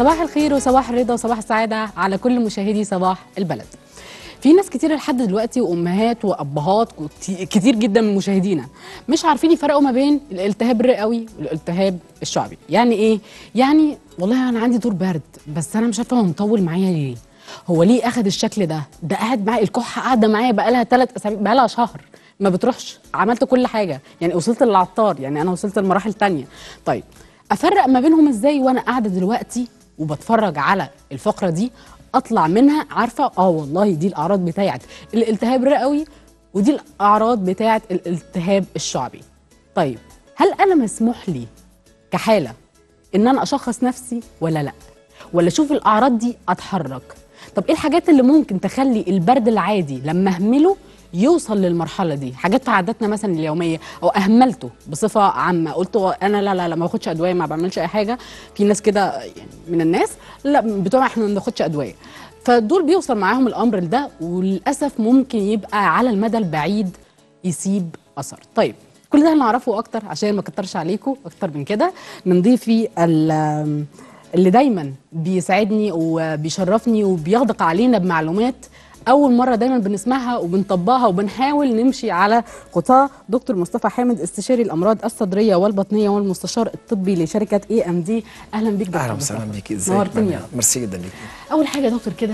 صباح الخير وصباح الرضا وصباح السعادة على كل مشاهدي صباح البلد في ناس كتير لحد دلوقتي وامهات وابهات كت- كتير جدا من مشاهدينا مش عارفين يفرقوا ما بين الالتهاب الرئوي والالتهاب الشعبي يعني ايه يعني والله انا عندي دور برد بس انا مش عارفه هو مطول معايا ليه هو ليه اخد الشكل ده ده قاعد معايا الكحه قاعده معايا بقالها ثلاث اسابيع بقالها شهر ما بتروحش عملت كل حاجه يعني وصلت للعطار يعني انا وصلت لمراحل تانية طيب افرق ما بينهم ازاي وانا قاعده دلوقتي وبتفرج على الفقره دي اطلع منها عارفه اه والله دي الاعراض بتاعت الالتهاب الرئوي ودي الاعراض بتاعت الالتهاب الشعبي طيب هل انا مسموح لي كحاله ان انا اشخص نفسي ولا لا ولا اشوف الاعراض دي اتحرك طب ايه الحاجات اللي ممكن تخلي البرد العادي لما اهمله يوصل للمرحله دي حاجات في عاداتنا مثلا اليوميه او اهملته بصفه عامه قلت انا لا لا لا ما باخدش ادويه ما بعملش اي حاجه في ناس كده يعني من الناس لا بتوع احنا ما بناخدش ادويه فدول بيوصل معاهم الامر ده وللاسف ممكن يبقى على المدى البعيد يسيب اثر طيب كل ده هنعرفه اكتر عشان ما اكترش عليكم اكتر من كده من ضيفي ال- اللي دايما بيسعدني وبيشرفني وبيغدق علينا بمعلومات اول مره دايما بنسمعها وبنطبقها وبنحاول نمشي على خطاه دكتور مصطفى حامد استشاري الامراض الصدريه والبطنيه والمستشار الطبي لشركه اي ام دي اهلا بيك دكتور اهلا مصطفى. وسهلا بيكي ازيك نورتني يا مريم؟ ميرسي جدا ليكي اول حاجه يا دكتور كده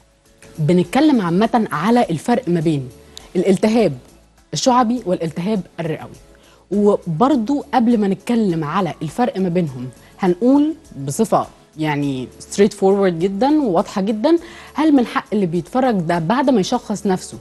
بنتكلم عامه على الفرق ما بين الالتهاب الشعبي والالتهاب الرئوي وبرضو قبل ما نتكلم على الفرق ما بينهم هنقول بصفه يعني ستريت فورورد جدا وواضحه جدا هل من حق اللي بيتفرج ده بعد ما يشخص نفسه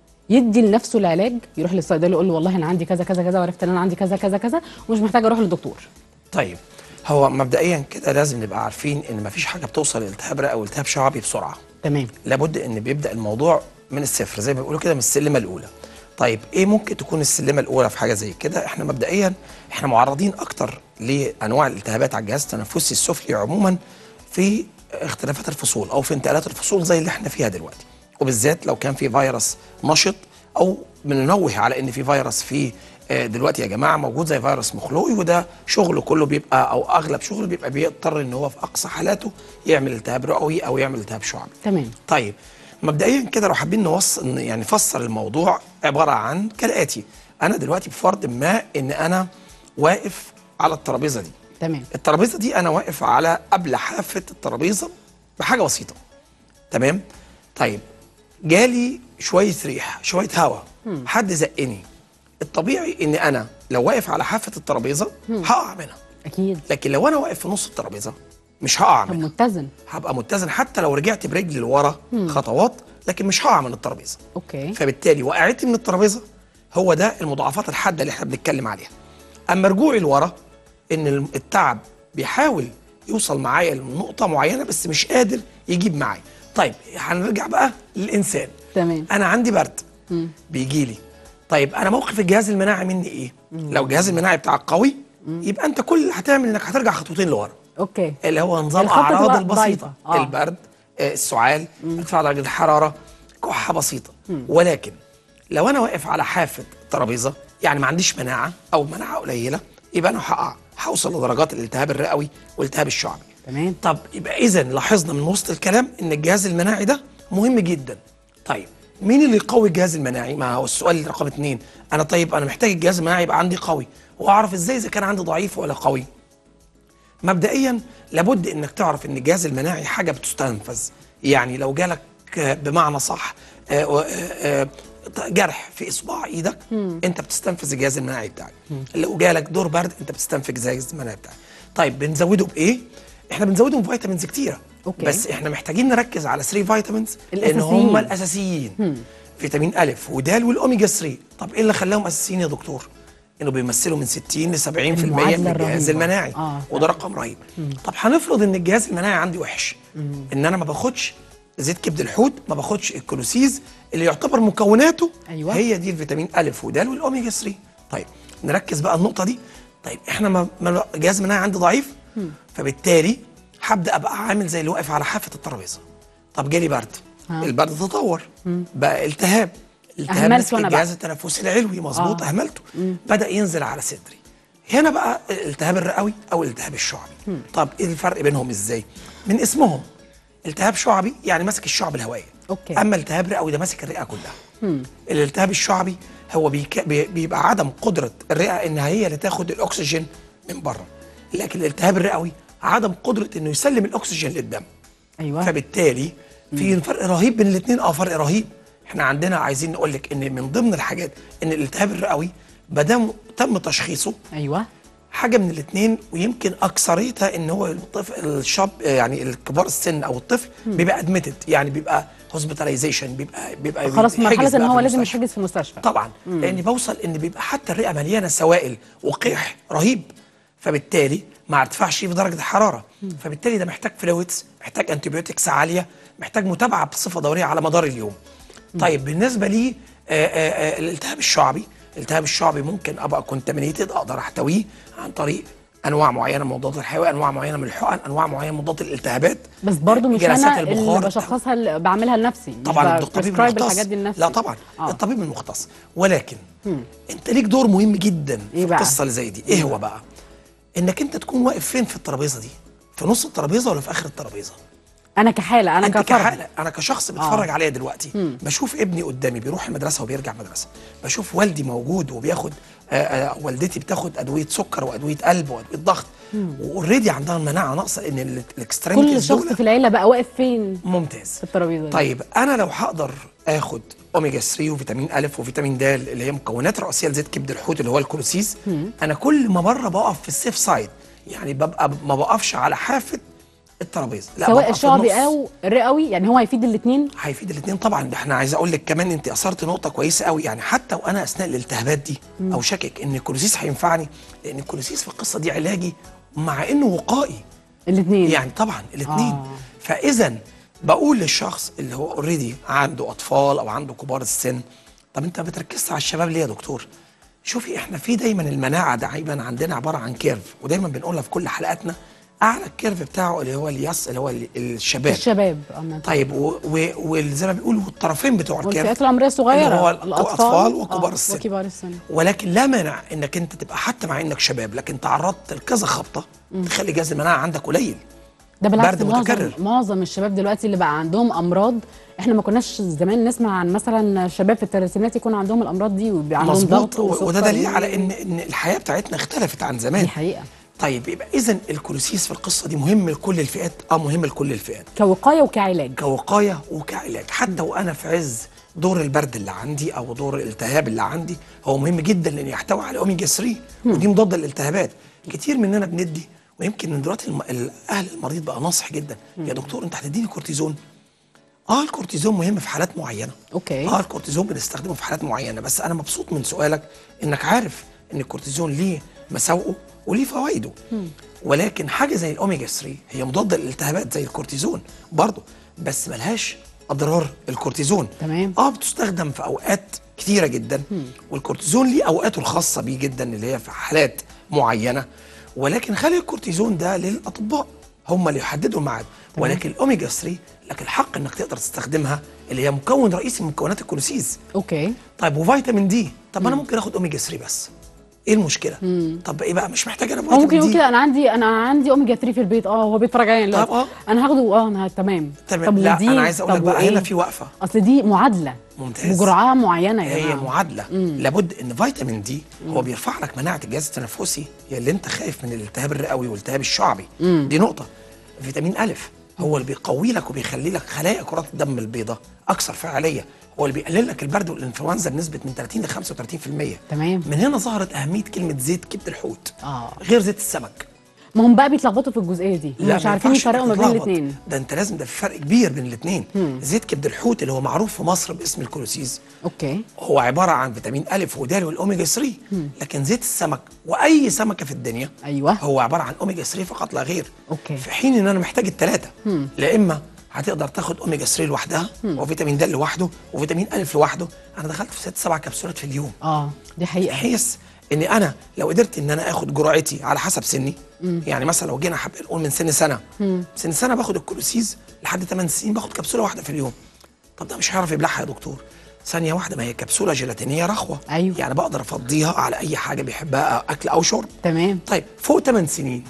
يدي لنفسه العلاج يروح للصيدلي يقول له والله انا عندي كذا كذا كذا وعرفت ان انا عندي كذا كذا كذا ومش محتاج اروح للدكتور طيب هو مبدئيا كده لازم نبقى عارفين ان مفيش حاجه بتوصل لالتهاب رئوي او التهاب شعبي بسرعه تمام لابد ان بيبدا الموضوع من الصفر زي ما بيقولوا كده من السلمه الاولى طيب ايه ممكن تكون السلمه الاولى في حاجه زي كده احنا مبدئيا احنا معرضين اكتر لانواع الالتهابات على الجهاز التنفسي السفلي عموما في اختلافات الفصول او في انتقالات الفصول زي اللي احنا فيها دلوقتي وبالذات لو كان في فيروس نشط او بننوه على ان في فيروس في آه، دلوقتي يا جماعه موجود زي فيروس مخلوقي وده شغله كله بيبقى او اغلب شغله بيبقى بيضطر ان هو في اقصى حالاته يعمل التهاب رئوي او يعمل التهاب شعبي تمام طيب مبدئيا كده لو حابين نوصل يعني نفسر الموضوع عباره عن كالاتي انا دلوقتي بفرض ما ان انا واقف على الترابيزه دي تمام الترابيزه دي انا واقف على قبل حافه الترابيزه بحاجه بسيطه تمام طيب جالي شويه ريح شويه هواء حد زقني الطبيعي ان انا لو واقف على حافه الترابيزه هقع منها اكيد لكن لو انا واقف في نص الترابيزه مش هقع طب منها متزن هبقى متزن حتى لو رجعت برجلي لورا خطوات لكن مش هقع من الترابيزه اوكي فبالتالي وقعتي من الترابيزه هو ده المضاعفات الحاده اللي احنا بنتكلم عليها اما رجوعي لورا ان الم- التعب بيحاول يوصل معايا لنقطه معينه بس مش قادر يجيب معايا طيب هنرجع بقى للانسان تمام انا عندي برد بيجي لي طيب انا موقف الجهاز المناعي مني ايه لو الجهاز المناعي بتاعك قوي يبقى انت كل اللي هتعمل انك هترجع خطوتين لورا اوكي اللي هو نظام الخطة اعراض تبقى البسيطه ضعيفة. آه. البرد آه، السعال ارتفاع درجه الحراره كحه بسيطه ولكن لو انا واقف على حافه ترابيزه يعني ما عنديش مناعه او مناعه قليله يبقى انا هقع هوصل لدرجات الالتهاب الرئوي والالتهاب الشعبي تمام طب يبقى اذا لاحظنا من وسط الكلام ان الجهاز المناعي ده مهم جدا طيب مين اللي يقوي الجهاز المناعي ما هو السؤال رقم اتنين انا طيب انا محتاج الجهاز المناعي يبقى عندي قوي واعرف ازاي اذا كان عندي ضعيف ولا قوي مبدئيا لابد انك تعرف ان الجهاز المناعي حاجه بتستنفذ يعني لو جالك آه، بمعنى صح آه، و- آه، آه، جرح في اصبع ايدك انت بتستنفذ الجهاز المناعي بتاعك لو جالك دور برد انت بتستنفذ الجهاز المناعي بتاعك طيب بنزوده بايه احنا بنزوده بفيتامينز كتيره أوكي. بس احنا محتاجين نركز على 3 فيتامينز لان الأساسيين. هم الاساسيين فيتامين الف ودال والاوميجا 3 طب ايه اللي خلاهم اساسيين يا دكتور انه بيمثلوا من 60 ل 70% المعادلة من الجهاز الرهيبة. المناعي آه، وده رقم رهيب طب هنفرض ان الجهاز المناعي عندي وحش ان انا ما باخدش زيت كبد الحوت ما باخدش الكلوسيز اللي يعتبر مكوناته أيوة. هي دي الفيتامين الف ودال والاوميجا 3 طيب نركز بقى النقطه دي طيب احنا ما ما- الجهاز المناعي عندي ضعيف فبالتالي هبدا ابقى عامل زي اللي واقف على حافه الترابيزه طب جالي برد ها. البرد تطور بقى التهاب التهاب أهملته مسك أنا بقى. الجهاز التنفسي العلوي مظبوط آه. اهملته بدا ينزل على صدري هنا بقى الالتهاب الرئوي او الالتهاب الشعبي طب ايه الفرق بينهم ازاي من اسمهم التهاب شعبي يعني ماسك الشعب الهوائيه أوكي. اما التهاب رئوي ده ماسك الرئه كلها الالتهاب الشعبي هو بيك... بي- بيبقى عدم قدره الرئه ان هي اللي تاخد الاكسجين من بره لكن الالتهاب الرئوي عدم قدره انه يسلم الاكسجين للدم ايوه فبالتالي في فرق رهيب بين الاثنين اه فرق رهيب احنا عندنا عايزين نقول لك ان من ضمن الحاجات ان الالتهاب الرئوي ما دام تم تشخيصه ايوه حاجه من الاثنين ويمكن اكثريتها ان هو الطفل الشاب يعني الكبار السن او الطفل بيبقى ادمتد يعني بيبقى هوسبيتاليزيشن بيبقى بيبقى خلاص في بيتحجز مرحله ان بقى هو في لازم المستشفى. يتحجز في المستشفى طبعا لان بوصل ان بيبقى حتى الرئه مليانه سوائل وقيح رهيب فبالتالي مع ارتفاع شيء في درجه الحراره فبالتالي ده محتاج فلويدز محتاج انتيبيوتكس عاليه محتاج متابعه بصفه دوريه على مدار اليوم طيب بالنسبه لي آه، آه، آه، الالتهاب الشعبي الالتهاب الشعبي ممكن ابقى كونتامينيتد اقدر احتويه عن طريق انواع معينه من مضادات الحيويه انواع معينه من الحقن انواع معينه من مضادات الالتهابات بس برضو مش جلسات انا اللي البخار. بشخصها اللي بعملها لنفسي مش طبعا ب- الطبيب prescribe المختص الحاجات دي لنفسي لا طبعا آه. آه. الطبيب المختص ولكن انت ليك دور مهم جدا إيه في بقى؟ القصه اللي زي دي ايه هو بقى انك انت تكون واقف فين في الترابيزه دي في نص الترابيزه ولا في اخر الترابيزه انا كحاله انا انت كفرد كحالة انا كشخص بتفرج عليا دلوقتي بشوف ابني قدامي بيروح المدرسه وبيرجع مدرسه بشوف والدي موجود وبياخد آه، آه، والدتي بتاخد ادويه سكر وادويه قلب وادويه ضغط واوريدي عندها المناعه ناقصه لان كل الاكستريميتيز شخص دول في العيله بقى واقف فين ممتاز في الترابيزه دي طيب انا لو هقدر اخد اوميجا 3 وفيتامين ا وفيتامين د اللي هي مكونات رئيسيه لزيت كبد الحوت اللي هو الكولوسيس انا كل ما مره بقف في السيف سايد يعني ببقى ما بقفش على حافه الترابيزه لا سواء ببقى في الشعبي النص. او الرئوي يعني هو هيفيد الاثنين هيفيد الاثنين طبعا ده احنا عايز اقول لك كمان انت اثرت نقطه كويسه قوي يعني حتى وانا اثناء الالتهابات دي او شاكك ان الكولوسيس هينفعني لان الكولوسيس في القصه دي علاجي مع انه وقائي الاثنين يعني طبعا الاثنين آه. آه. فاذا بقول للشخص اللي هو اوريدي عنده اطفال او عنده كبار السن طب انت بتركز على الشباب ليه يا دكتور شوفي احنا في دايما المناعه دايما عندنا عباره عن كيرف ودايما بنقولها في كل حلقاتنا اعلى الكيرف بتاعه اللي هو اليس اللي هو ال- الشباب الشباب أما طيب و- و- وزي ما بيقولوا الطرفين بتوع الكيرف والفئات العمريه الصغيره اللي هو الاطفال وكبار آه، السن وكبار السن ولكن لا مانع انك انت تبقى حتى مع انك شباب لكن تعرضت لكذا خبطه تخلي جهاز المناعه عندك قليل ده بالعكس برد معظم متكرر. معظم الشباب دلوقتي اللي بقى عندهم امراض احنا ما كناش زمان نسمع عن مثلا شباب في الثلاثينات يكون عندهم الامراض دي ويبقى عندهم مظبوط ضغط وسكر وده دليل و- على ان ان الحياه بتاعتنا اختلفت عن زمان دي حقيقه طيب يبقى اذا الكولوسيس في القصه دي مهم لكل الفئات اه مهم لكل الفئات كوقايه وكعلاج كوقايه وكعلاج حتى وانا في عز دور البرد اللي عندي او دور الالتهاب اللي عندي هو مهم جدا لان يحتوي على اوميجا 3 ودي مضاده للالتهابات كتير مننا بندي ويمكن من دلوقتي الم... الاهل المريض بقى ناصح جدا يا دكتور انت هتديني كورتيزون اه الكورتيزون مهم في حالات معينه أوكي. اه الكورتيزون بنستخدمه في حالات معينه بس انا مبسوط من سؤالك انك عارف ان الكورتيزون ليه مساوئه وليه فوائده ولكن حاجه زي الاوميجا 3 هي مضاده للالتهابات زي الكورتيزون برضه بس ملهاش اضرار الكورتيزون تمام. اه بتستخدم في اوقات كتيره جدا والكورتيزون ليه اوقاته الخاصه بيه جدا اللي هي في حالات معينه ولكن خلي الكورتيزون ده للاطباء هم اللي يحددوا الميعاد ولكن الاوميجا 3 لك الحق انك تقدر تستخدمها اللي هي مكون رئيسي من مكونات الكولوسيس اوكي طيب وفيتامين دي طب ما انا ممكن اخد اوميجا 3 بس ايه المشكله طب ايه بقى مش محتاج انا هو ممكن فيتامين يقول دي كده انا عندي انا عندي اوميجا 3 في البيت اه هو بيتفرج عليا دلوقتي طب آه. انا هاخده اه انا تمام تمام لا ودي؟ انا عايز اقول لك طب بقى وإيه؟ هنا في وقفه اصل دي معادله ممتاز. بجرعه معينه يا هي جماعه معادله لابد ان فيتامين دي هو بيرفع لك مناعه الجهاز التنفسي هي اللي انت خايف من الالتهاب الرئوي والالتهاب الشعبي دي نقطه فيتامين الف هو اللي بيقوي لك وبيخلي لك خلايا كرات الدم البيضاء اكثر فعاليه هو اللي بيقلل لك البرد والانفلونزا بنسبه من 30 ل 35% تمام. من هنا ظهرت اهميه كلمه زيت كبد الحوت آه. غير زيت السمك ما هم بقى بيتلخبطوا في الجزئيه دي هم مش ما عارفين ينفعش يفرقوا ما بين تتلخبط. الاثنين ده انت لازم ده في فرق كبير بين الاثنين زيت كبد الحوت اللي هو معروف في مصر باسم الكولوسيز اوكي هو عباره عن فيتامين الف ودال والاوميجا 3 لكن زيت السمك واي سمكه في الدنيا أيوة. هو عباره عن اوميجا 3 فقط لا غير أوكي. في حين ان انا محتاج الثلاثه لا اما هتقدر تاخد اوميجا 3 لوحدها وفيتامين د لوحده وفيتامين الف لوحده انا دخلت في ست سبع كبسولات في اليوم اه دي حقيقه بحيث ان انا لو قدرت ان انا اخد جرعتي على حسب سني يعني مثلا لو جينا حب نقول من سن سنه سن سنه باخد الكولوسيز لحد 8 سنين باخد كبسوله واحده في اليوم طب ده مش هيعرف يبلعها يا دكتور ثانيه واحده ما هي كبسوله جيلاتينيه رخوه أيوة. يعني بقدر افضيها على اي حاجه بيحبها اكل او شرب تمام طيب فوق 8 سنين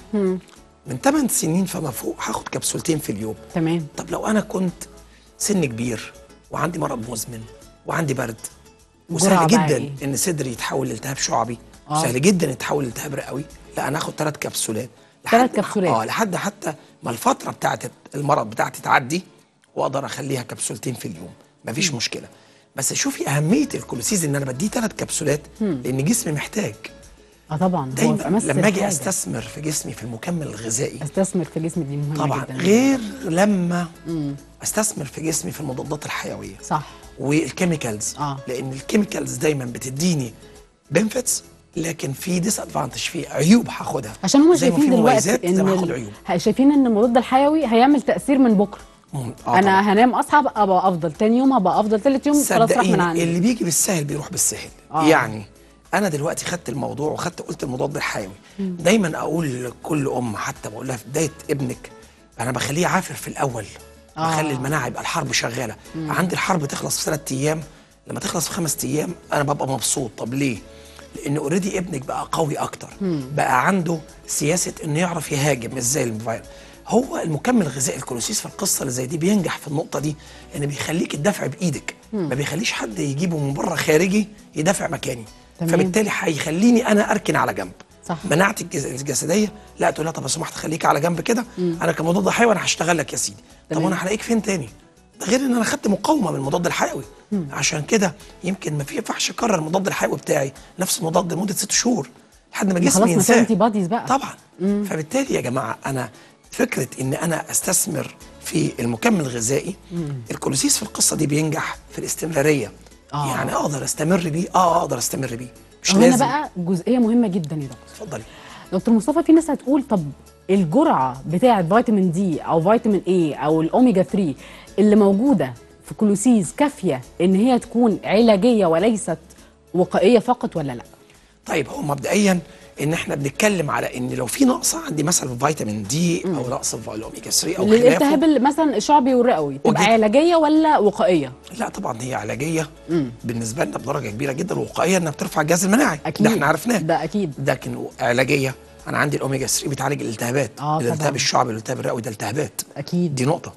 من 8 سنين فما فوق هاخد كبسولتين في اليوم تمام طب لو انا كنت سن كبير وعندي مرض مزمن وعندي برد جرعة وسهل بقى جدا إيه؟ ان صدري يتحول لالتهاب شعبي آه. وسهل جدا يتحول لالتهاب رئوي لا انا هاخد ثلاث كبسولات تلات لحد- كبسولات. اه لحد حتى ما الفتره بتاعت المرض بتاعتي تعدي واقدر اخليها كبسولتين في اليوم مفيش مشكله بس شوفي اهميه الكولوسيز ان انا بديه ثلاث كبسولات لان جسمي محتاج اه طبعا هو دايما في امس لما اجي الحاجة. استثمر في جسمي في المكمل الغذائي استثمر في جسمي دي مهمه طبعا جدا غير لما استثمر في جسمي في المضادات الحيويه صح والكيميكالز آه. لان الكيميكالز دايما بتديني بنفيتس لكن في ديس ادفانتج في عيوب هاخدها عشان هم زي ما شايفين في دلوقتي مميزات زي ان ما هاخد ال- عيوب ه- شايفين ان المضاد الحيوي هيعمل تاثير من بكره مم. آه انا طبعاً. هنام اصحى ابقى افضل تاني يوم هبقى افضل تالت يوم خلاص راح من صدقيني عندي اللي بيجي بالسهل بيروح بالسهل آه. يعني انا دلوقتي خدت الموضوع وخدت قلت المضاد الحيوي دايما اقول لكل ام حتى بقول لها في بدايه ابنك انا بخليه عافر في الاول آه. بخلي المناعه يبقى الحرب شغاله عندي الحرب تخلص في ثلاث ايام لما تخلص في خمس ايام انا ببقى مبسوط طب ليه لان اوريدي ابنك بقى قوي اكتر بقى عنده سياسه انه يعرف يهاجم مش زي الفيروس هو المكمل الغذائي الكولوسيس في القصه اللي زي دي بينجح في النقطه دي ان بيخليك تدافع بايدك ما بيخليش حد يجيبه من بره خارجي يدافع مكاني تمام. فبالتالي هيخليني انا اركن على جنب صح. مناعتي الجز- الجسديه لا تقول لها طب لو سمحت خليك على جنب كده انا كمضاد حيوي انا هشتغل لك يا سيدي طب تمام. وانا هلاقيك فين تاني ده غير ان انا خدت مقاومه من المضاد الحيوي عشان كده يمكن ما في ينفعش اكرر المضاد الحيوي بتاعي نفس المضاد لمده ست شهور لحد ما جسمي خلاص ما في ينساه انتي بوديز بقى طبعا فبالتالي يا جماعه انا فكره ان انا استثمر في المكمل الغذائي الكولوسيس في القصه دي بينجح في الاستمراريه آه. يعني اقدر استمر بيه اه اقدر استمر بيه مش هنا لازم بقى جزئيه مهمه جدا يا دكتور اتفضلي دكتور مصطفى في ناس هتقول طب الجرعه بتاعه فيتامين دي او فيتامين اي او الاوميجا 3 اللي موجوده في كلوسيز كافيه ان هي تكون علاجيه وليست وقائيه فقط ولا لا؟ طيب هو مبدئيا ان احنا بنتكلم على ان لو في نقص عندي مثلا فيتامين دي او نقص في الاوميجا 3 او للالتهاب خلافه ال- مثلا الشعبي والرئوي تبقى وجد- علاجيه ولا وقائيه؟ لا طبعا هي علاجيه بالنسبه لنا بدرجه كبيره جدا ووقائيه انها بترفع الجهاز المناعي اكيد ده احنا عرفناه ده اكيد لكن علاجيه انا عندي الاوميجا 3 بتعالج الالتهابات آه، طبعاً. الالتهاب الشعبي والالتهاب الرئوي ده التهابات اكيد دي نقطه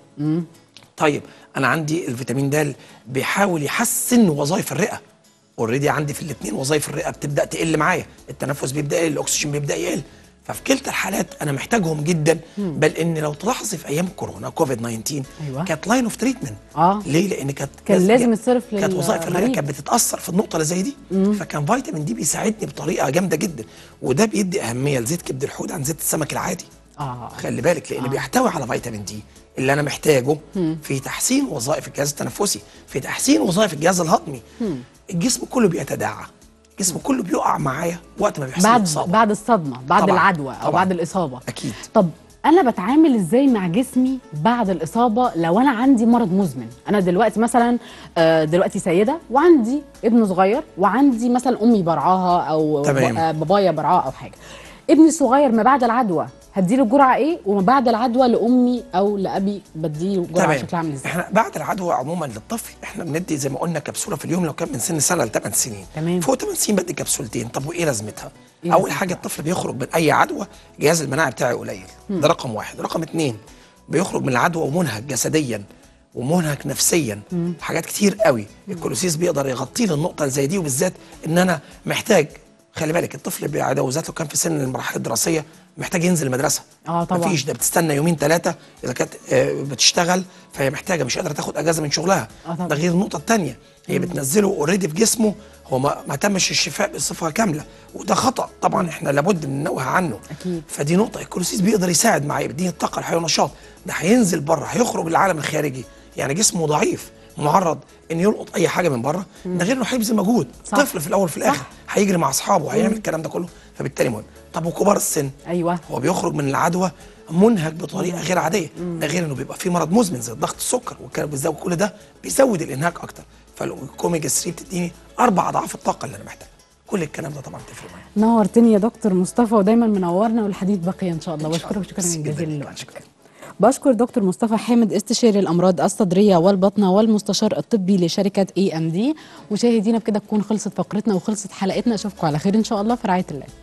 طيب انا عندي الفيتامين د بيحاول يحسن وظائف الرئه اوريدي عندي في الاثنين وظائف الرئه بتبدا تقل معايا التنفس بيبدا يقل الاكسجين بيبدا يقل ففي كلتا الحالات انا محتاجهم جدا بل ان لو تلاحظي في ايام كورونا كوفيد 19 أيوة. كانت لاين اوف تريتمنت اه ليه لان كانت كان لازم يتصرف كانت وظائف الرئه للمريض. كانت بتتاثر في النقطه اللي زي دي فكان فيتامين دي بيساعدني بطريقه جامده جدا وده بيدي اهميه لزيت كبد الحوت عن زيت السمك العادي اه خلي بالك لان آه. بيحتوي على فيتامين دي اللي انا محتاجه في تحسين وظائف الجهاز التنفسي في تحسين وظائف الجهاز الهضمي الجسم كله بيتداعى الجسم كله بيقع معايا وقت ما بيحصل بعد اصابه بعد الصدمه بعد طبعاً، العدوى او طبعاً. بعد الاصابه اكيد طب انا بتعامل ازاي مع جسمي بعد الاصابه لو انا عندي مرض مزمن انا دلوقتي مثلا آه، دلوقتي سيده وعندي ابن صغير وعندي مثلا امي برعاها او تمام. آه، بابايا برعاه او حاجه ابني الصغير ما بعد العدوى هديله جرعه ايه وما بعد العدوى لامي او لابي بديله جرعه تمام شكلها عامل ازاي احنا بعد العدوى عموما للطفل احنا بندي زي ما قلنا كبسوله في اليوم لو كان من سن سنه ل 8 سنين تمام. فوق 8 سنين بدي كبسولتين طب وايه لازمتها؟ إيه اول لازمتها؟ حاجه الطفل بيخرج من اي عدوى الجهاز المناعي بتاعي قليل ده رقم واحد رقم اتنين بيخرج من العدوى ومنهك جسديا ومنهك نفسيا حاجات كتير قوي الكولوسيس بيقدر يغطي لي النقطه اللي زي دي وبالذات ان انا محتاج خلي بالك الطفل بعدوى ذات لو كان في سن المراحل الدراسيه محتاج ينزل المدرسه اه طبعا مفيش ده بتستنى يومين ثلاثه اذا كانت آه، بتشتغل فهي محتاجه مش قادره تاخد اجازه من شغلها آه طبعاً. ده غير النقطه الثانيه هي بتنزله اوريدي في جسمه هو ما, ما تمش الشفاء بصفه كامله وده خطا طبعا احنا لابد من ننوه عنه أكيد. فدي نقطه الكولوسيس بيقدر يساعد معايا بيديني الطاقه الحيويه والنشاط ده هينزل بره هيخرج للعالم الخارجي يعني جسمه ضعيف معرض ان يلقط اي حاجه من بره ده غير انه هيبذل مجهود صح. طفل في الاول وفي الاخر هيجري مع اصحابه هيعمل الكلام ده كله فبالتالي مهم طب وكبار السن ايوه هو بيخرج من العدوى منهك بطريقه غير عاديه ده غير انه بيبقى فيه مرض مزمن زي ضغط السكر والكلام بيزود كل ده بيزود الانهاك اكتر فالاوميجا 3 بتديني اربع اضعاف الطاقه اللي انا محتاجها كل الكلام ده طبعا تفرق معايا نورتني يا دكتور مصطفى ودايما منورنا والحديث بقي ان شاء الله إن شاء واشكرك الله. شكرا ميرسي جزيلا جداً. لوقتك شكراً. بشكر دكتور مصطفى حامد استشاري الامراض الصدريه والبطنه والمستشار الطبي لشركه اي ام دي مشاهدينا بكده تكون خلصت فقرتنا وخلصت حلقتنا اشوفكم على خير ان شاء الله في رعايه الله